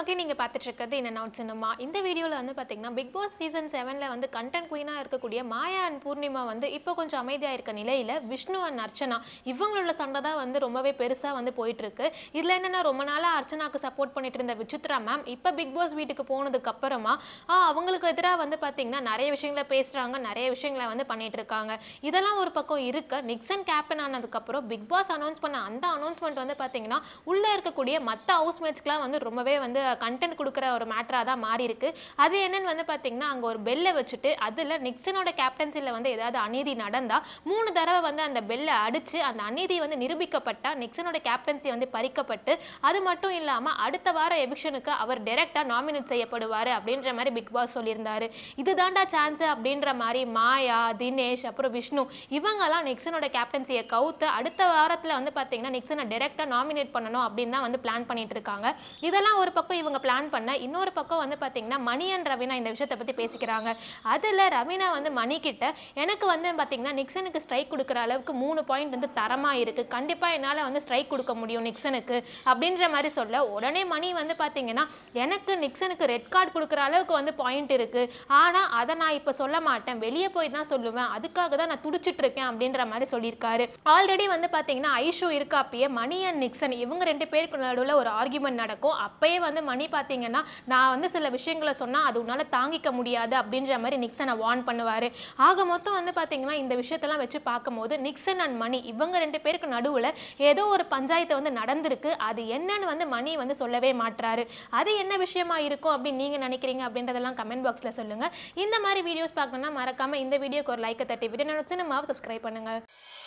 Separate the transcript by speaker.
Speaker 1: மக்களே நீங்கள் பார்த்துட்டு இருக்கிறது என்ன அவுட் சினிமா இந்த வீடியோவில் வந்து பார்த்தீங்கன்னா பிக் பாஸ் சீசன் செவனில் வந்து கண்டென்ட் குயினாக இருக்கக்கூடிய மாயா அண்ட் பூர்ணிமா வந்து இப்போ கொஞ்சம் அமைதியாக இருக்க நிலையில் விஷ்ணு அண்ட் அர்ச்சனா இவங்களோட சண்டை தான் வந்து ரொம்பவே பெருசாக வந்து போயிட்டு இருக்கு இதில் என்னென்னா ரொம்ப நாளாக அர்ச்சனாக்கு சப்போர்ட் பண்ணிட்டு இருந்த விசித்ரா மேம் இப்போ பிக் பாஸ் வீட்டுக்கு போனதுக்கு அப்புறமா ஆ, அவங்களுக்கு எதிராக வந்து பார்த்தீங்கன்னா நிறைய விஷயங்களை பேசுகிறாங்க நிறைய விஷயங்களை வந்து பண்ணிட்டு இருக்காங்க இதெல்லாம் ஒரு பக்கம் இருக்க நிக்சன் கேப்டன் ஆனதுக்கப்புறம் பிக் பாஸ் அனௌன்ஸ் பண்ண அந்த அனௌன்ஸ்மெண்ட் வந்து பார்த்தீங்கன்னா உள்ளே இருக்கக்கூடிய மற்ற ஹவுஸ்மேட்ஸ்க்குலாம் வந்து ரொம்பவே வந்து கண்டென்ட் கொடுக்குற ஒரு மேட்டராக தான் மாறி இருக்கு அது என்னன்னு வந்து பார்த்தீங்கன்னா அங்கே ஒரு பெல்லை வச்சுட்டு அதில் நிக்சனோட கேப்டன்சியில் வந்து ஏதாவது அநீதி நடந்தால் மூணு தடவை வந்து அந்த பெல்லை அடித்து அந்த அநீதி வந்து நிரூபிக்கப்பட்டா நிக்சனோட கேப்டன்சி வந்து பறிக்கப்பட்டு அது மட்டும் இல்லாமல் அடுத்த வார எவிக்ஷனுக்கு அவர் டைரெக்டாக நாமினேட் செய்யப்படுவார் அப்படின்ற மாதிரி பிக் பாஸ் சொல்லியிருந்தாரு இதுதான்டா சான்ஸ் அப்படின்ற மாதிரி மாயா தினேஷ் அப்புறம் விஷ்ணு இவங்கெல்லாம் நிக்சனோட கேப்டன்சியை கவுத்து அடுத்த வாரத்தில் வந்து பார்த்தீங்கன்னா நிக்சனை டைரெக்டாக நாமினேட் பண்ணணும் அப்படின்னு தான் வந்து பிளான் பண்ணிட்டு இருக்காங்க இதெல்லாம் ஒரு பக்கம் இவங்க பிளான் பண்ண இன்னொரு பக்கம் வந்து பார்த்தீங்கன்னா மணி அண்ட் ரவீனா இந்த விஷயத்தை பற்றி பேசிக்கிறாங்க அதில் ரவீனா வந்து மணி கிட்ட எனக்கு வந்து பார்த்தீங்கன்னா நிக்சனுக்கு ஸ்ட்ரைக் கொடுக்குற அளவுக்கு மூணு பாயிண்ட் வந்து தரமாக இருக்குது கண்டிப்பாக என்னால் வந்து ஸ்ட்ரைக் கொடுக்க முடியும் நிக்சனுக்கு அப்படின்ற மாதிரி சொல்ல உடனே மணி வந்து பார்த்தீங்கன்னா எனக்கு நிக்சனுக்கு ரெட் கார்டு கொடுக்குற அளவுக்கு வந்து பாயிண்ட் இருக்குது ஆனால் அதை நான் இப்போ சொல்ல மாட்டேன் வெளியே போய் தான் சொல்லுவேன் அதுக்காக தான் நான் துடிச்சிட்டு இருக்கேன் அப்படின்ற மாதிரி சொல்லியிருக்காரு ஆல்ரெடி வந்து பார்த்தீங்கன்னா ஐஷோ இருக்காப்பயே மணி அண்ட் நிக்சன் இவங்க ரெண்டு பேருக்கு நடுவில் ஒரு ஆர்குமெண்ட் நடக்கும் அப்பயே வந்து மணி பார்த்தீங்கன்னா நான் வந்து சில விஷயங்களை சொன்னால் அது உன்னால் தாங்கிக்க முடியாது அப்படின்ற மாதிரி நிக்சனை வார்ன் பண்ணுவார் ஆக மொத்தம் வந்து பார்த்தீங்கன்னா இந்த விஷயத்தெல்லாம் வச்சு பார்க்கும்போது நிக்சன் அண்ட் மணி இவங்க ரெண்டு பேருக்கு நடுவில் ஏதோ ஒரு பஞ்சாயத்து வந்து நடந்திருக்கு அது என்னன்னு வந்து மணி வந்து சொல்லவே மாட்றாரு அது என்ன விஷயமா இருக்கும் அப்படின்னு நீங்கள் நினைக்கிறீங்க அப்படின்றதெல்லாம் கமெண்ட் பாக்ஸில் சொல்லுங்கள் இந்த மாதிரி வீடியோஸ் பார்க்கணும்னா மறக்காமல் இந்த வீடியோக்கு ஒரு லைக்கை தட்டி விட்டு என்னோட சினிமாவை சப்ஸ்கிரைப் பண்ணுங்கள்